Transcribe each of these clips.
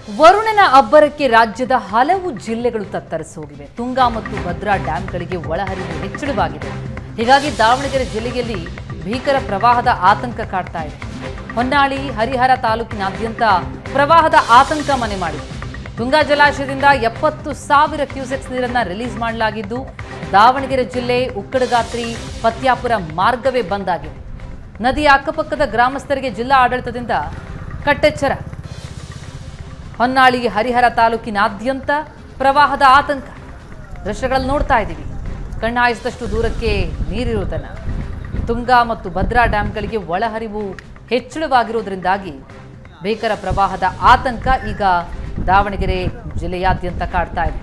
ವರುಣನ ಅಬ್ಬರಕ್ಕೆ ರಾಜ್ಯದ ಹಲವು ಜಿಲ್ಲೆಗಳು ತತ್ತರಿಸಿ ಹೋಗಿವೆ ತುಂಗಾ ಮತ್ತು ಭದ್ರಾ ಡ್ಯಾಂಗಳಿಗೆ ಒಳಹರಿವು ಹೆಚ್ಚಳವಾಗಿದೆ ಹೀಗಾಗಿ ದಾವಣಗೆರೆ ಜಿಲ್ಲೆಯಲ್ಲಿ ಭೀಕರ ಪ್ರವಾಹದ ಆತಂಕ ಕಾಡ್ತಾ ಇದೆ ಹೊನ್ನಾಳಿ ಹರಿಹರ ತಾಲೂಕಿನಾದ್ಯಂತ ಪ್ರವಾಹದ ಆತಂಕ ಮನೆ ಮಾಡಿದೆ ತುಂಗಾ ಜಲಾಶಯದಿಂದ ಎಪ್ಪತ್ತು ಸಾವಿರ ಕ್ಯೂಸೆಕ್ಸ್ ನೀರನ್ನ ರಿಲೀಸ್ ಮಾಡಲಾಗಿದ್ದು ದಾವಣಗೆರೆ ಜಿಲ್ಲೆ ಉಕ್ಕಡಗಾತ್ರಿ ಪತ್ಯಾಪುರ ಮಾರ್ಗವೇ ಬಂದ್ ಆಗಿದೆ ನದಿಯ ಅಕ್ಕಪಕ್ಕದ ಗ್ರಾಮಸ್ಥರಿಗೆ ಜಿಲ್ಲಾ ಆಡಳಿತದಿಂದ ಕಟ್ಟೆಚ್ಚರ ಹೊನ್ನಾಳಿ ಹರಿಹರ ತಾಲೂಕಿನಾದ್ಯಂತ ಪ್ರವಾಹದ ಆತಂಕ ದೃಶ್ಯಗಳಲ್ಲಿ ನೋಡ್ತಾ ಇದ್ದೀವಿ ಕಣ್ಣಾಯಿಸಿದಷ್ಟು ದೂರಕ್ಕೆ ನೀರಿರುವುದನ್ನು ತುಂಗಾ ಮತ್ತು ಭದ್ರಾ ಡ್ಯಾಂಗಳಿಗೆ ಒಳಹರಿವು ಹೆಚ್ಚಳವಾಗಿರುವುದರಿಂದಾಗಿ ಭೀಕರ ಪ್ರವಾಹದ ಆತಂಕ ಈಗ ದಾವಣಗೆರೆ ಜಿಲ್ಲೆಯಾದ್ಯಂತ ಕಾಡ್ತಾ ಇದೆ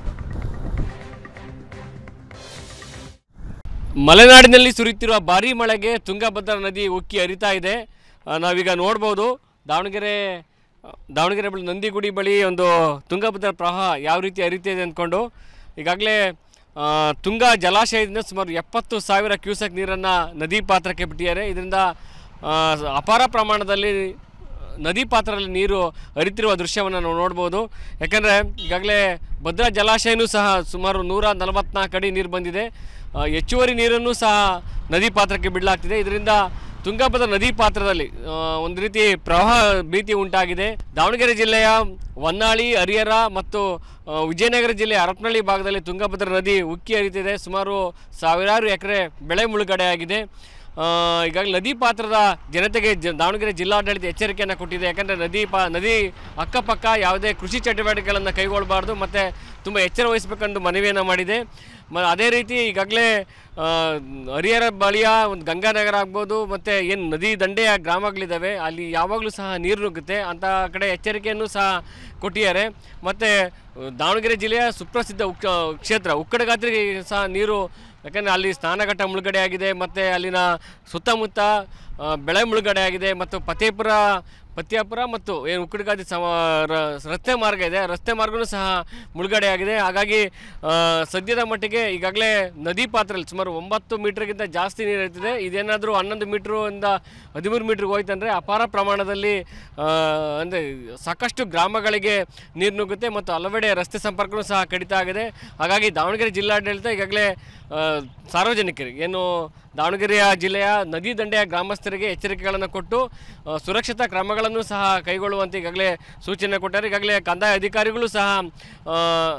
ಮಲೆನಾಡಿನಲ್ಲಿ ಸುರಿಯುತ್ತಿರುವ ಭಾರೀ ಮಳೆಗೆ ತುಂಗಭದ್ರಾ ನದಿ ಉಕ್ಕಿ ಹರಿತಾ ಇದೆ ಆ, ನಾವೀಗ ನೋಡ್ಬೋದು ದಾವಣಗೆರೆ ಆ, ದಾವಣಗೆರೆ ಬಳಿ ನಂದಿಗುಡಿ ಬಳಿ ಒಂದು ತುಂಗಭದ್ರಾ ಪ್ರವಾಹ ಯಾವ ರೀತಿ ಹರಿತಿದೆ ಅಂದ್ಕೊಂಡು ಈಗಾಗಲೇ ಆ, ತುಂಗಾ ಜಲಾಶಯದಿಂದ ಸುಮಾರು ಎಪ್ಪತ್ತು ಸಾವಿರ ಕ್ಯೂಸೆಕ್ ನೀರನ್ನು ನದಿ ಪಾತ್ರಕ್ಕೆ ಬಿಟ್ಟಿದ್ದಾರೆ ಇದರಿಂದ ಆ, ಅಪಾರ ಪ್ರಮಾಣದಲ್ಲಿ ನದಿ ಪಾತ್ರದಲ್ಲಿ ನೀರು ಹರಿತಿರುವ ದೃಶ್ಯವನ್ನು ನಾವು ನೋಡ್ಬೋದು ಯಾಕಂದರೆ ಈಗಾಗಲೇ ಭದ್ರಾ ಜಲಾಶಯನೂ ಸಹ ಸುಮಾರು ನೂರ ನಲವತ್ನಾಲ್ಕು ಅಡಿ ನೀರು ಬಂದಿದೆ ಆ, ಹೆಚ್ಚುವರಿ ನೀರನ್ನು ಸಹ ನದಿ ಪಾತ್ರಕ್ಕೆ ಬಿಡಲಾಗ್ತಿದೆ ಇದರಿಂದ ತುಂಗಭದ್ರಾ ನದಿ ಪಾತ್ರದಲ್ಲಿ ಆ, ಒಂದು ರೀತಿ ಪ್ರವಾಹ ಭೀತಿ ಉಂಟಾಗಿದೆ ದಾವಣಗೆರೆ ಜಿಲ್ಲೆಯ ಹೊನ್ನಾಳಿ ಹರಿಹರ ಮತ್ತು ಆ, ವಿಜಯನಗರ ಜಿಲ್ಲೆಯ ಹರಪನಹಳ್ಳಿ ಭಾಗದಲ್ಲಿ ತುಂಗಭದ್ರಾ ನದಿ ಉಕ್ಕಿ ಹರಿತಿದೆ ಸುಮಾರು ಸಾವಿರಾರು ಎಕರೆ ಬೆಳೆ ಮುಳುಗಡೆ ಆಗಿದೆ ಆ, ಈಗಾಗಲೇ ನದಿ ಪಾತ್ರದ ಜನತೆಗೆ ಜ ದಾವಣಗೆರೆ ಜಿಲ್ಲಾಡಳಿತ ಎಚ್ಚರಿಕೆಯನ್ನು ಕೊಟ್ಟಿದೆ ಯಾಕಂದರೆ ನದಿ ಪಾ ನದಿ ಅಕ್ಕಪಕ್ಕ ಯಾವುದೇ ಕೃಷಿ ಚಟುವಟಿಕೆಗಳನ್ನು ಕೈಗೊಳ್ಳಬಾರ್ದು ಮತ್ತು ತುಂಬ ಎಚ್ಚರ ವಹಿಸಬೇಕೆಂದು ಮನವಿಯನ್ನು ಮಾಡಿದೆ ಮ ಅದೇ ರೀತಿ ಈಗಾಗಲೇ ಆ, ಹರಿಹರ ಬಳಿಯ ಒಂದು ಗಂಗಾನಗರ ಆಗ್ಬೋದು ಮತ್ತು ಏನು ನದಿ ದಂಡೆಯ ಗ್ರಾಮಗಳಿದ್ದಾವೆ ಅಲ್ಲಿ ಯಾವಾಗಲೂ ಸಹ ನೀರು ನುಗ್ಗುತ್ತೆ ಅಂಥ ಕಡೆ ಎಚ್ಚರಿಕೆಯನ್ನು ಸಹ ಕೊಟ್ಟಿದ್ದಾರೆ ಮತ್ತು ದಾವಣಗೆರೆ ಜಿಲ್ಲೆಯ ಸುಪ್ರಸಿದ್ಧ ಉಕ್ ಕ್ಷೇತ್ರ ಉಕ್ಕಡಗಾತ್ರಿಗೆ ಸಹ ನೀರು ಯಾಕಂದರೆ ಅಲ್ಲಿ ಸ್ನಾನಘಟ್ಟ ಮುಳುಗಡೆ ಆಗಿದೆ ಮತ್ತು ಅಲ್ಲಿನ ಸುತ್ತಮುತ್ತ ಆ, ಬೆಳೆ ಮುಳುಗಡೆ ಆಗಿದೆ ಮತ್ತು ಫತೇಪುರ ಪತ್ಯಾಪುರ ಮತ್ತು ಏನು ಉಕ್ಕಡಗಾದಿ ಸಮ ರ- ರಸ್ತೆ ಮಾರ್ಗ ಇದೆ ರಸ್ತೆ ಮಾರ್ಗನೂ ಸಹ ಮುಳುಗಡೆ ಆಗಿದೆ ಹಾಗಾಗಿ ಆ, ಸದ್ಯದ ಮಟ್ಟಿಗೆ ಈಗಾಗಲೇ ನದಿ ಪಾತ್ರದಲ್ಲಿ ಸುಮಾರು ಒಂಬತ್ತು ಮೀಟ್ರ್ಗಿಂತ ಜಾಸ್ತಿ ನೀರು ಇರ್ತಿದೆ ಇದೇನಾದರೂ ಹನ್ನೊಂದು ಮೀಟ್ರು ಇಂದ ಹದಿಮೂರು ಮೀಟ್ರಿಗೆ ಹೋಯ್ತಂದರೆ ಅಪಾರ ಪ್ರಮಾಣದಲ್ಲಿ ಅಂದರೆ ಸಾಕಷ್ಟು ಗ್ರಾಮಗಳಿಗೆ ನೀರು ನುಗ್ಗುತ್ತೆ ಮತ್ತು ಹಲವೆಡೆ ರಸ್ತೆ ಸಂಪರ್ಕವೂ ಸಹ ಕಡಿತ ಆಗಿದೆ ಹಾಗಾಗಿ ದಾವಣಗೆರೆ ಜಿಲ್ಲಾಡಳಿತ ಈಗಾಗಲೇ ಆ, ಸಾರ್ವಜನಿಕರಿಗೆ ಏನು ದಾವಣಗೆರೆಯ ಜಿಲ್ಲೆಯ ನದಿ ದಂಡೆಯ ಗ್ರಾಮಸ್ಥರಿಗೆ ಎಚ್ಚರಿಕೆಗಳನ್ನು ಕೊಟ್ಟು ಆ, ಸುರಕ್ಷತಾ ಕ್ರಮಗಳನ್ನು ಸಹ ಕೈಗೊಳ್ಳುವಂತೆ ಈಗಾಗಲೇ ಸೂಚನೆ ಕೊಟ್ಟಾರೆ ಈಗಾಗಲೇ ಕಂದಾಯ ಅಧಿಕಾರಿಗಳು ಸಹ ಆ,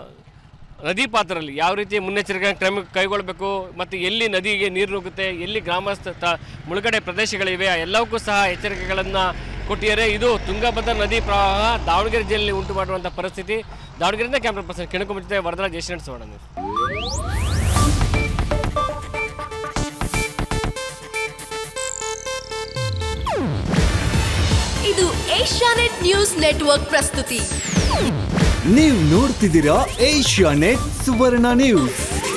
ನದಿ ಪಾತ್ರದಲ್ಲಿ ಯಾವ ರೀತಿ ಮುನ್ನೆಚ್ಚರಿಕೆ ಕ್ರಮ ಕೈಗೊಳ್ಳಬೇಕು ಮತ್ತು ಎಲ್ಲಿ ನದಿಗೆ ನೀರು ನುಗ್ಗುತ್ತೆ ಎಲ್ಲಿ ಗ್ರಾಮಸ್ಥ ತ- ಮುಳುಗಡೆ ಪ್ರದೇಶಗಳಿವೆ ಆ ಎಲ್ಲವಕ್ಕೂ ಸಹ ಎಚ್ಚರಿಕೆಗಳನ್ನು ಕೊಟ್ಟಿದ್ದಾರೆ ಇದು ತುಂಗಭದ್ರಾ ನದಿ ಪ್ರವಾಹ ದಾವಣಗೆರೆ ಜಿಲ್ಲೆಯಲ್ಲಿ ಉಂಟು ಮಾಡುವಂಥ ಪರಿಸ್ಥಿತಿ ದಾವಣಗೆರೆಯಿಂದ ಕ್ಯಾಮ್ರಾ ಪರ್ಸನ್ ಕಿಣಕು ಜೊತೆ ವರದರಾಜ್ ಯಶವಂತ ಸೋಣ ಇದು ಏಷ್ಯಾನೆಟ್ ನ್ಯೂಸ್ ನೆಟ್ವರ್ಕ್ ಪ್ರಸ್ತುತಿ ನೀವು ನೋಡ್ತಿದ್ದೀರಾ ಏಷ್ಯಾ ನೆಟ್ ಸುವರ್ಣ ನ್ಯೂಸ್